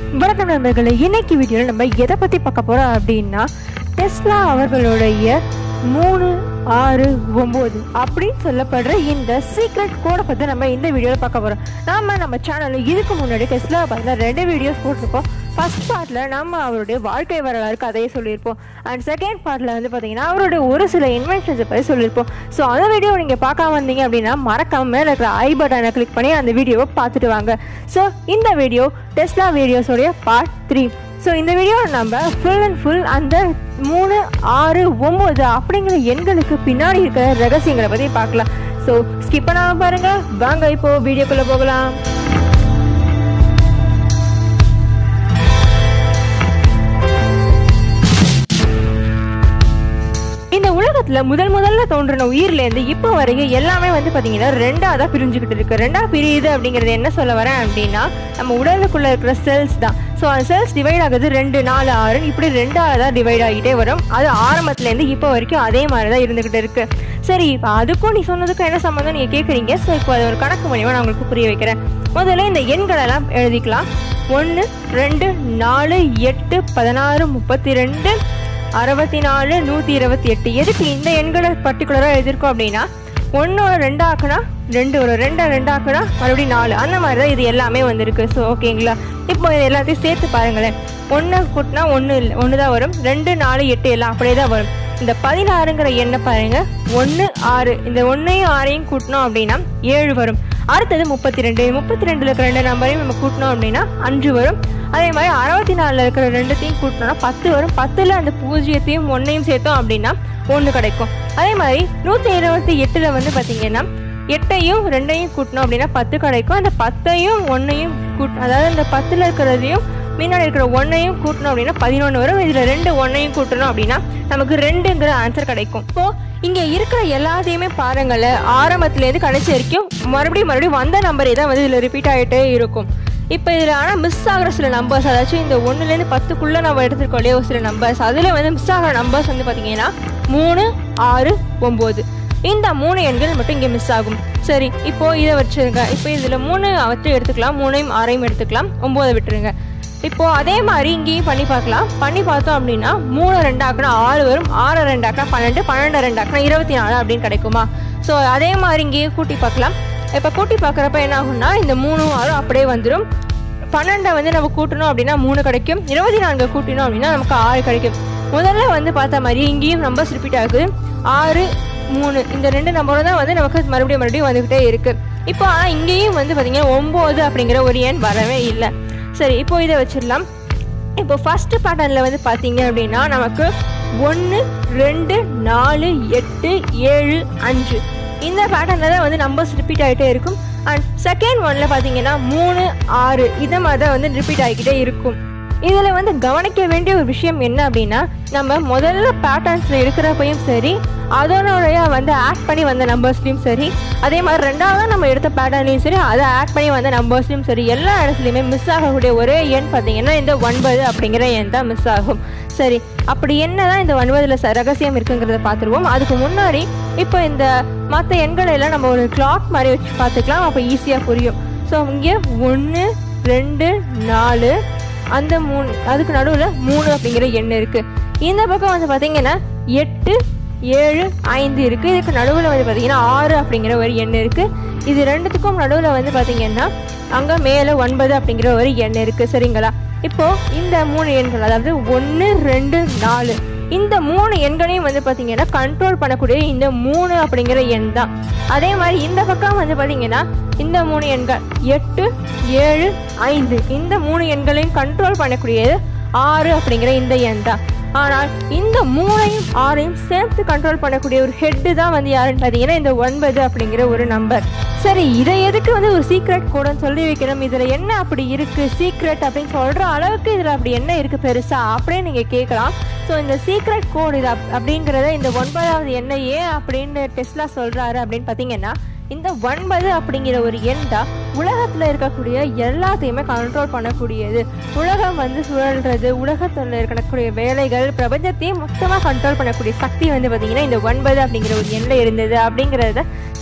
வணக்கம் நண்பர்களே இன்னைக்கு வீடியோவில் நம்ம எதை பற்றி பார்க்க போகிறோம் அப்படின்னா டெஸ்லா அவர்களுடைய மூணு ஆறு ஒம்பது அப்படின்னு சொல்லப்படுற இந்த சீக்ரெட் கோடை பற்றி நம்ம இந்த வீடியோவில் பார்க்க போகிறோம் நாம நம்ம சேனலில் இதுக்கு முன்னாடி டெஸ்லா பார்த்தா ரெண்டு வீடியோஸ் போட்டிருப்போம் ஃபர்ஸ்ட் பார்ட்டில் நம்ம அவருடைய வாழ்க்கை வரலாறு கதையை சொல்லியிருப்போம் அண்ட் செகண்ட் பார்ட்டில் வந்து பார்த்தீங்கன்னா அவருடைய ஒரு சில இன்வென்ஷன்ஸை பற்றி சொல்லியிருப்போம் ஸோ அந்த வீடியோ நீங்கள் பார்க்காம வந்தீங்க அப்படின்னா மறக்காம மேலே இருக்கிற ஐ பட்டனை கிளிக் பண்ணி அந்த வீடியோவை பார்த்துட்டு வாங்க ஸோ இந்த வீடியோ டெஸ்லா வீடியோஸோடைய பார்ட் த்ரீ ஸோ இந்த வீடியோ நம்ம ஃபுல் அண்ட் ஃபுல் அந்த மூணு ஆறு ஒம்பது அப்படிங்கிற எண்களுக்கு பின்னாடி இருக்கிற ரகசியங்களை பற்றி பார்க்கலாம் ஸோ ஸ்கிப் பண்ணாம பாருங்க வாங்க இப்போ வீடியோக்குள்ளே போகலாம் இந்த உலகத்துல முதல் முதல்ல தோன்றின உயிர்ல இருந்து இப்போ வரைக்கும் எல்லாமே வந்து பாத்தீங்கன்னா ரெண்டா தான் பிரிஞ்சுக்கிட்டு இருக்கு ரெண்டா பிரியுது அப்படிங்கறது என்ன சொல்ல வரேன் அப்படின்னா நம்ம உடலுக்குள்ள இருக்கிற செல்ஸ் தான் ஸோ அந்த செல்ஸ் டிவைட் ஆகுது ரெண்டு நாலு ஆறு இப்படி ரெண்டாவது தான் டிவைட் ஆகிட்டே வரும் அது ஆரம்பத்துல இருந்து இப்போ வரைக்கும் அதே மாதிரி தான் இருந்துகிட்டு இருக்கு சரி இப்போ அதுக்கும் நீ சொன்னதுக்கும் என்ன சம்மந்தம் நீங்க கேட்குறீங்க ஸோ இப்போ அது ஒரு கணக்கு மூலியமா நான் உங்களுக்கு புரிய வைக்கிறேன் முதல்ல இந்த எண்களெல்லாம் எழுதிக்கலாம் ஒன்று ரெண்டு நாலு எட்டு பதினாறு முப்பத்தி ரெண்டு அறுபத்தி நாலு நூற்றி இருபத்தி எட்டு எதுக்கு இந்த எண்களை பர்டிகுலராக எழுதியிருக்கோம் அப்படின்னா ஒன்று ரெண்டு ஆக்குனா ரெண்டு ஒரு ரெண்டை ரெண்டு ஆக்குனா மறுபடியும் நாலு அந்த மாதிரி தான் இது எல்லாமே வந்திருக்கு ஸோ ஓகேங்களா இப்போ இது எல்லாத்தையும் சேர்த்து பாருங்களேன் ஒன்று கூட்டினா ஒன்று இல்லை ஒன்று தான் வரும் ரெண்டு நாலு எட்டு எல்லாம் அப்படியே தான் வரும் இந்த பதினாறுங்கிற எண்ணை பாருங்க ஒன்று ஆறு இந்த ஒன்றையும் ஆறையும் கூட்டினோம் அப்படின்னா ஏழு வரும் அடுத்தது முப்பத்தி ரெண்டு முப்பத்தி ரெண்டில் இருக்கிற ரெண்டு நம்பரையும் நம்ம கூட்டினோம் அப்படின்னா அஞ்சு வரும் அதே மாதிரி அறுபத்தி நாலில் இருக்கிற ரெண்டுத்தையும் கூட்டினோம்னா பத்து வரும் பத்தில் அந்த பூஜ்ஜியத்தையும் ஒன்றையும் சேர்த்தோம் அப்படின்னா ஒன்று கிடைக்கும் அதே மாதிரி நூற்றி இருபத்தி எட்டில் வந்து பார்த்தீங்கன்னா எட்டையும் ரெண்டையும் கூட்டினோம் அப்படின்னா பத்து கிடைக்கும் அந்த பத்தையும் ஒன்றையும் கூட் அதாவது அந்த பத்தில் இருக்கிறதையும் முன்னாடி இருக்கிற ஒன்றையும் கூட்டணும் அப்படின்னா பதினொன்று வரும் இதில் ரெண்டு ஒன்றையும் கூட்டணும் அப்படின்னா நமக்கு ரெண்டுங்கிற ஆன்சர் கிடைக்கும் இப்போ இங்கே இருக்கிற எல்லாத்தையுமே பாருங்களேன் ஆரம்பத்துலேருந்து கடைசி வரைக்கும் மறுபடியும் மறுபடியும் வந்த நம்பரே தான் வந்து இதில் ரிப்பீட் ஆகிட்டே இருக்கும் இப்போ இதில் ஆனால் மிஸ் ஆகிற சில நம்பர்ஸ் அதாச்சும் இந்த ஒன்றுலேருந்து பத்துக்குள்ளே நம்ம எடுத்துருக்கோம் இல்லையா ஒரு சில நம்பர்ஸ் அதில் வந்து மிஸ் ஆகிற நம்பர்ஸ் வந்து பார்த்தீங்கன்னா மூணு ஆறு ஒம்பது இந்த மூணு எண்கள் மட்டும் இங்கே மிஸ் ஆகும் சரி இப்போ இதை வச்சுருங்க இப்போ இதில் மூணு அவற்றை எடுத்துக்கலாம் மூணையும் ஆறையும் எடுத்துக்கலாம் ஒம்போதை விட்டுருங்க இப்போ அதே மாதிரி இங்கேயும் பண்ணி பார்க்கலாம் பண்ணி பார்த்தோம் அப்படின்னா மூணு ரெண்டாக்குனா ஆறு வரும் ஆறு ரெண்டாக்குனா பன்னெண்டு பன்னெண்டு ரெண்டாக்குனா இருபத்தி நாலு அப்படின்னு கிடைக்குமா ஸோ அதே மாதிரி இங்கேயும் கூட்டி பார்க்கலாம் இப்போ கூட்டி பார்க்குறப்ப என்ன ஆகும்னா இந்த மூணு ஆறும் அப்படியே வந்துடும் பன்னெண்டை வந்து நம்ம கூட்டணும் அப்படின்னா மூணு கிடைக்கும் இருபத்தி நான்கு கூட்டினோம் அப்படின்னா நமக்கு ஆறு கிடைக்கும் முதல்ல வந்து பார்த்த மாதிரி இங்கேயும் நம்பர்ஸ் ரிப்பீட் ஆகுது ஆறு மூணு இந்த ரெண்டு நம்பரும் தான் வந்து நமக்கு மறுபடியும் மறுபடியும் வந்துக்கிட்டே இருக்கு இப்போ ஆனால் இங்கேயும் வந்து பார்த்தீங்கன்னா ஒம்பது அப்படிங்கிற ஒரு எண் வரவே இல்லை சரி இப்போ இதை வச்சிடலாம் இப்போ ஃபர்ஸ்ட் பேட்டர்னில் வந்து பார்த்தீங்க அப்படின்னா நமக்கு ஒன்று ரெண்டு நாலு எட்டு ஏழு அஞ்சு இந்த பேட்டர்னில் தான் வந்து நம்பர்ஸ் ரிப்பீட் ஆகிட்டே இருக்கும் அண்ட் செகண்ட் ஒனில் பார்த்தீங்கன்னா மூணு ஆறு இதை மாதிரி தான் வந்து ரிப்பீட் ஆகிக்கிட்டே இருக்கும் இதில் வந்து கவனிக்க வேண்டிய ஒரு விஷயம் என்ன அப்படின்னா நம்ம முதல்ல பேட்டர்ன்ஸில் இருக்கிறப்பையும் சரி அதனுடைய வந்து ஆட் பண்ணி வந்த நம்பர்ஸ்லையும் சரி அதே மாதிரி ரெண்டாவது நம்ம எடுத்த பேட்டர்ன்லையும் சரி அதை ஆட் பண்ணி வந்த நம்பர்ஸ்லையும் சரி எல்லா இடத்துலையுமே மிஸ் ஆகக்கூடிய ஒரே எண் பார்த்தீங்கன்னா இந்த ஒன்பது அப்படிங்கிற எண் தான் மிஸ் ஆகும் சரி அப்படி என்ன தான் இந்த ஒன்பதில் ச ரகசியம் இருக்குங்கிறத பார்த்துருவோம் அதுக்கு முன்னாடி இப்போ இந்த மற்ற எண்களை எல்லாம் நம்ம ஒரு கிளாக் மாதிரி வச்சு பார்த்துக்கலாம் அப்போ ஈஸியாக புரியும் ஸோ இங்கே ஒன்று ரெண்டு நாலு அந்த மூணு அதுக்கு நடுவில் மூணு அப்படிங்கிற எண் இருக்குது இந்த பக்கம் வந்து பார்த்தீங்கன்னா எட்டு ஏழு ஐந்து இருக்குது இதுக்கு நடுவில் வந்து பார்த்தீங்கன்னா ஆறு அப்படிங்கிற ஒரு எண் இருக்குது இது ரெண்டுத்துக்கும் நடுவில் வந்து பார்த்தீங்கன்னா அங்கே மேலே ஒன்பது அப்படிங்கிற ஒரு எண் இருக்குது சரிங்களா இப்போது இந்த மூணு எண்கள் அதாவது ஒன்று ரெண்டு நாலு இந்த மூணு எண்களையும் வந்து பார்த்தீங்கன்னா கண்ட்ரோல் பண்ணக்கூடிய இந்த மூணு அப்படிங்கிற எண் தான் அதே மாதிரி இந்த பக்கம் வந்து பார்த்தீங்கன்னா இந்த மூணு எண்கள் எட்டு ஏழு ஐந்து இந்த மூணு எண்களையும் கண்ட்ரோல் பண்ணக்கூடியது ஆறு அப்படிங்கிற இந்த எண் தான் ஆனால் இந்த மூணையும் ஆறையும் சேர்த்து கண்ட்ரோல் பண்ணக்கூடிய ஒரு ஹெட்டு தான் வந்து யாருன்னு பார்த்தீங்கன்னா இந்த ஒன்பது அப்படிங்கிற ஒரு நம்பர் சரி இதை எதுக்கு வந்து ஒரு சீக்ரெட் கோடுன்னு சொல்லி வைக்கணும் இதில் என்ன அப்படி இருக்குது சீக்ரெட் அப்படின்னு சொல்கிற அளவுக்கு இதில் அப்படி என்ன இருக்குது பெருசாக அப்படின்னு நீங்கள் கேட்கலாம் ஸோ இந்த சீக்ரெட் கோட் இது அப் அப்படிங்கிறத இந்த ஒன்பதாவது என்ன ஏன் அப்படின்னு டெஸ்லா சொல்கிறாரு அப்படின்னு பார்த்தீங்கன்னா இந்த ஒன்பது அப்படிங்கிற ஒரு எண் தான் உலகத்தில் இருக்கக்கூடிய எல்லாத்தையுமே கண்ட்ரோல் பண்ணக்கூடியது உலகம் வந்து சுழல்றது உலகத்தில் இருக்கக்கூடிய வேலைகள் பிரபஞ்சத்தையும் மொத்தமாக கண்ட்ரோல் பண்ணக்கூடிய சக்தி வந்து பார்த்தீங்கன்னா இந்த ஒன்பது அப்படிங்கிற ஒரு எண்ணில் இருந்தது அப்படிங்கிறத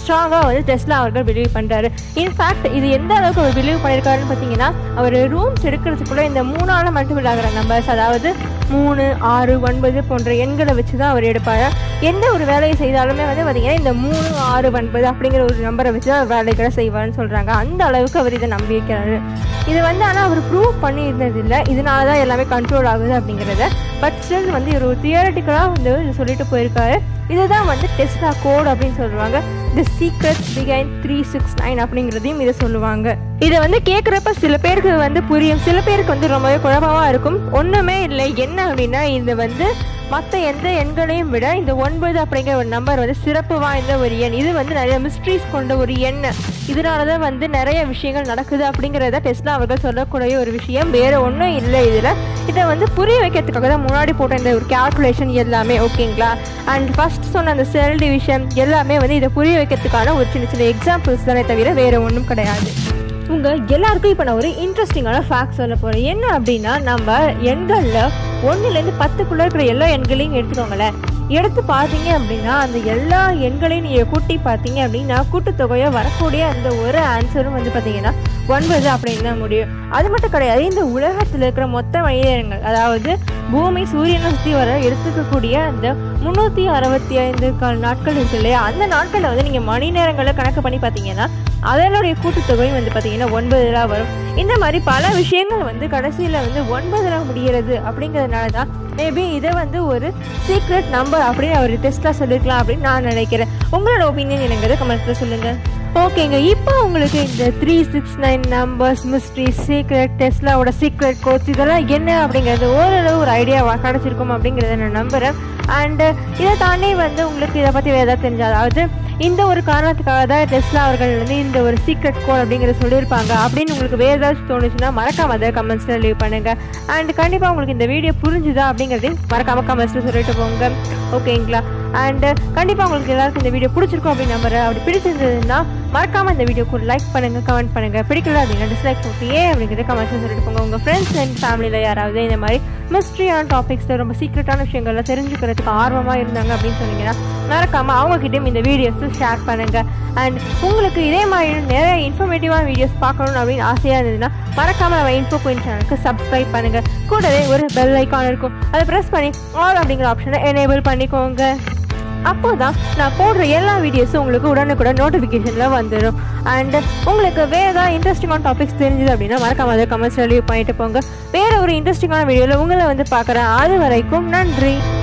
ஸ்ட்ராங்காக வந்து டெஸ்லா அவர்கள் பிலீவ் பண்ணுறாரு இன்ஃபேக்ட் இது எந்த அளவுக்கு அவர் பிலீவ் பண்ணியிருக்காருன்னு பார்த்தீங்கன்னா அவர் ரூம்ஸ் எடுக்கிறதுக்குள்ள இந்த மூணால் மல்டிபிள் ஆகிற நம்பர்ஸ் அதாவது மூணு ஆறு ஒன்பது போன்ற எண்களை வச்சு தான் அவர் எடுப்பார் எந்த ஒரு வேலையை செய்தாலுமே வந்து பார்த்தீங்கன்னா இந்த மூணு ஆறு ஒன்பது அப்படிங்கிற ஒரு நம்பரை வச்சு தான் அவர் வேலைகளை செய்வார்னு சொல்கிறாங்க அந்த அளவுக்கு அவர் இதை நம்பி வைக்கிறாரு இது வந்து ஆனால் அவர் ப்ரூவ் பண்ணி இருந்ததில்லை இதனால தான் எல்லாமே கண்ட்ரோல் ஆகுது அப்படிங்கிறத பட் ஸ்டில் வந்து ஒரு தியரட்டிக்கலாக வந்து இது சொல்லிட்டு போயிருக்காரு இதுதான் வந்து டெஸ்டா கோட் அப்படின்னு சொல்லுவாங்க தி சீக்ரெட்ஸ் பிகைன் த்ரீ சிக்ஸ் நைன் அப்படிங்கிறதையும் இதை சொல்லுவாங்க இதை வந்து கேட்குறப்ப சில பேருக்கு வந்து புரியும் சில பேருக்கு வந்து ரொம்பவே குழப்பமாக இருக்கும் ஒன்றுமே இல்லை என்ன அப்படின்னா இது வந்து மற்ற எந்த எண்களையும் விட இந்த ஒன்பது அப்படிங்கிற ஒரு நம்பர் வந்து சிறப்பு வாய்ந்த ஒரு எண் இது வந்து நிறைய மிஸ்ட்ரீஸ் கொண்ட ஒரு எண் இதனால தான் வந்து நிறைய விஷயங்கள் நடக்குது அப்படிங்கிறத டெஸ்லா அவர்கள் சொல்லக்கூடிய ஒரு விஷயம் வேற ஒன்றும் இல்லை இதில் இதை வந்து புரிய வைக்கிறதுக்காக தான் முன்னாடி போட்ட இந்த ஒரு கேல்குலேஷன் எல்லாமே ஓகேங்களா அண்ட் ஃபர்ஸ்ட் சொன்ன அந்த செல் டிவிஷன் எல்லாமே வந்து இதை புரிய வைக்கிறதுக்கான ஒரு சின்ன சின்ன எக்ஸாம்பிள்ஸ் தானே தவிர வேற ஒன்றும் கிடையாது உங்கள் எல்லாருக்கும் இப்போ நான் ஒரு இன்ட்ரெஸ்டிங்கான ஃபேக்ட் சொல்ல போகிறேன் என்ன அப்படின்னா நம்ம எண்களில் ஒன்றுலேருந்து பத்துக்குள்ளே இருக்கிற எல்லா எண்களையும் எடுத்துக்கோங்களேன் எடுத்து பார்த்தீங்க அப்படின்னா அந்த எல்லா எண்களையும் நீங்கள் கூட்டி பார்த்தீங்க அப்படின்னா கூட்டுத்தொகையாக வரக்கூடிய அந்த ஒரு ஆன்சரும் வந்து பார்த்தீங்கன்னா ஒன்பது அப்படின்னு தான் முடியும் அது மட்டும் கிடையாது இந்த உலகத்தில் இருக்கிற மொத்த மனிதர்கள் அதாவது பூமி சூரியனை சுற்றி வர எடுத்துக்கக்கூடிய அந்த முந்நூற்றி அறுபத்தி ஐந்து கால் நாட்கள் இருக்கு இல்லையா அந்த நாட்களில் வந்து நீங்கள் மணி நேரங்களை கணக்கு பண்ணி பார்த்தீங்கன்னா அதனுடைய கூட்டுத்தொகையும் வந்து பார்த்தீங்கன்னா ஒன்பதுல வரும் இந்த மாதிரி பல விஷயங்கள் வந்து கடைசியில் வந்து ஒன்பதுல முடிகிறது அப்படிங்கிறதுனால தான் மேபி இதை வந்து ஒரு சீக்ரெட் நம்பர் அப்படின்னு அவர் டெஸ்ட்டாக சொல்லியிருக்கலாம் அப்படின்னு நான் நினைக்கிறேன் உங்களோட ஒப்பீனியன் எனக்கு கமெண்ட்ஸில் சொல்லுங்கள் ஓகேங்க இப்போ உங்களுக்கு இந்த three six nine numbers mystery secret டெஸ்லாவோட சீக்ரெட் கோட்ஸ் இதெல்லாம் என்ன அப்படிங்கிறது ஓரளவு ஒரு ஐடியா கிடச்சிருக்கும் அப்படிங்கிறத நான் நம்புகிறேன் அண்டு இதை தாண்டி வந்து உங்களுக்கு இதை பற்றி வேறு ஏதாவது தெரிஞ்சா அதாவது இந்த ஒரு காரணத்துக்காக தான் டெஸ்லா அவர்கள் வந்து இந்த ஒரு சீக்ரெட் கோட் அப்படிங்கிறத சொல்லியிருப்பாங்க அப்படின்னு உங்களுக்கு வேறு ஏதாச்சும் தோணுச்சுன்னா மறக்காம அதை கமெண்ட்ஸில் லீவ் பண்ணுங்கள் அண்ட் கண்டிப்பாக உங்களுக்கு இந்த வீடியோ புரிஞ்சுதா அப்படிங்கிறதையும் மறக்காம கமெண்ட்ஸில் சொல்லிட்டு போங்க ஓகேங்களா அண்ட் கண்டிப்பாக உங்களுக்கு எல்லாருக்கும் இந்த வீடியோ பிடிச்சிருக்கும் அப்படின்னு நம்புறேன் அப்படி பிடிச்சிருந்ததுன்னா மறக்காம இந்த வீடியோக்கு லைக் பண்ணுங்க கமெண்ட் பண்ணுங்க பிடிக்கல அப்படின்னா டிஸ்லைக் போட்டு ஏன் அப்படிங்கிறத கமெண்ட்ஸ் சொல்லிட்டு போங்க உங்கள் ஃப்ரெண்ட்ஸ் அண்ட் ஃபேமிலியில் யாராவது இந்த மாதிரி மிஸ்ட்ரியான டாபிக்ஸில் ரொம்ப சீக்ரெட்டான விஷயங்கள்ல தெரிஞ்சுக்கிறதுக்கு ஆர்வமாக இருந்தாங்க அப்படின்னு சொன்னீங்கன்னா மறக்காம அவங்ககிட்டயும் இந்த வீடியோஸ் ஷேர் பண்ணுங்க அண்ட் உங்களுக்கு இதே மாதிரி நிறைய இன்ஃபர்மேட்டிவான வீடியோஸ் பார்க்கணும் அப்படின்னு ஆசையாக இருந்ததுன்னா மறக்காம நம்ம இன்ஃபோ குயின் சேனலுக்கு சப்ஸ்கிரைப் பண்ணுங்க கூடவே ஒரு பெல் ஐக்கான் இருக்கும் அதை ப்ரெஸ் பண்ணி ஆல் அப்படிங்கிற ஆப்ஷனை எனேபிள் பண்ணிக்கோங்க அப்போதான் நான் போடுற எல்லா வீடியோஸும் உங்களுக்கு உடனுக்குடன் நோட்டிஃபிகேஷனில் வந்துடும் அண்ட் உங்களுக்கு வேறு ஏதாவது இன்ட்ரெஸ்டிங்கான டாபிக்ஸ் தெரிஞ்சுது அப்படின்னா மறக்காம அதை கமெண்ட்ஸ் லீவ் பண்ணிட்டு போங்க வேற ஒரு இன்ட்ரெஸ்டிங்கான வீடியோவில் உங்களை வந்து பார்க்குறேன் அது வரைக்கும் நன்றி